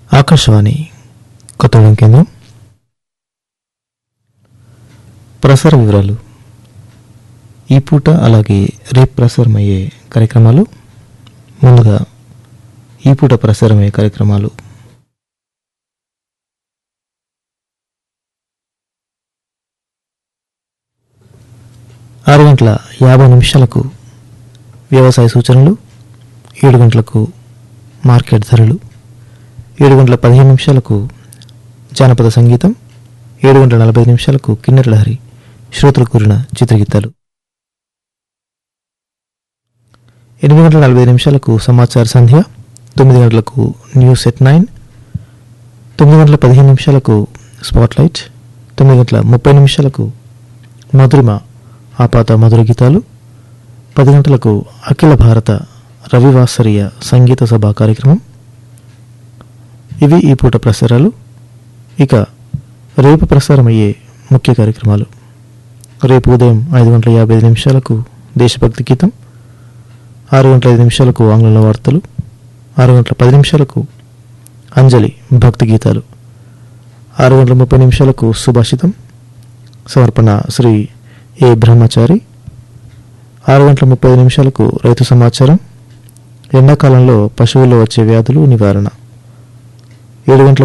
ఆకాశవాణి కొత్తగూడెం కేంద్రం ప్రసార వివరాలు ఈ పూట అలాగే రేపు ప్రసారమయ్యే కార్యక్రమాలు ముందుగా ఈ పూట ప్రసారమయ్యే కార్యక్రమాలు ఆరు గంటల యాభై నిమిషాలకు వ్యవసాయ సూచనలు ఏడు గంటలకు మార్కెట్ ధరలు ఏడు గంటల పదిహేను నిమిషాలకు జానపద సంగీతం ఏడు గంటల నలభై ఐదు నిమిషాలకు కిన్నెర లహరి శ్రోతలు కూరిన చిత్రగీతాలు ఎనిమిది గంటల నలభై ఐదు నిమిషాలకు సమాచార సంధ్య తొమ్మిది గంటలకు న్యూస్ ఎట్ నైన్ తొమ్మిది గంటల పదిహేను నిమిషాలకు స్పాట్లైట్ తొమ్మిది గంటల ముప్పై నిమిషాలకు మధురిమ ఆపాత మధుర గీతాలు పది గంటలకు అఖిల భారత రవివాసరీయ సంగీత సభ కార్యక్రమం ఇవి ఈ పూట ప్రసారాలు ఇక రేపు ప్రసారమయ్యే ముఖ్య కార్యక్రమాలు రేపు ఉదయం ఐదు గంటల యాభై ఐదు నిమిషాలకు దేశభక్తి గీతం ఆరు గంటల ఐదు నిమిషాలకు ఆంగ్లంలో వార్తలు ఆరు గంటల పది నిమిషాలకు అంజలి భక్తి గీతాలు ఆరు గంటల ముప్పై నిమిషాలకు సుభాషితం సమర్పణ శ్రీ ఏ బ్రహ్మచారి ఆరు గంటల ముప్పై ఐదు నిమిషాలకు రైతు సమాచారం ఎండాకాలంలో పశువుల్లో వచ్చే వ్యాధులు నివారణ ఏడు గంటల